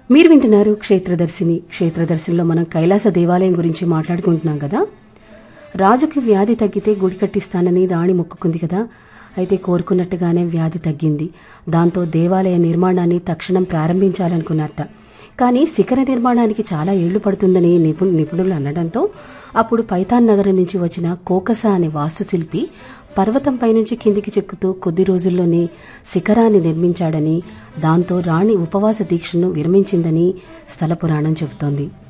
మీరు వింటున్నారు క్షేత్రదర్శిని క్షేత్రదర్శినిలో మనం కైలాస దేవాలయం గురించి మాట్లాడుకుంటున్నాం కదా రాజుకి వ్యాధి తగ్గితే గుడి కట్టిస్తానని రాణి మొక్కుకుంది కదా అయితే కోరుకున్నట్టుగానే వ్యాధి తగ్గింది దాంతో దేవాలయ నిర్మాణాన్ని తక్షణం ప్రారంభించాలనుకున్నట్ట కానీ శిఖర నిర్మాణానికి చాలా ఏళ్లు పడుతుందని నిపుణు నిపుణులు అనడంతో అప్పుడు పైతాన్ నగరం నుంచి వచ్చిన కోకస అనే వాస్తుశిల్పి పర్వతంపై నుంచి కిందికి చెక్కుతూ కొద్ది రోజుల్లోనే శిఖరాన్ని నిర్మించాడని దాంతో రాణి ఉపవాస దీక్షను విరమించిందని స్థల పురాణం చెబుతోంది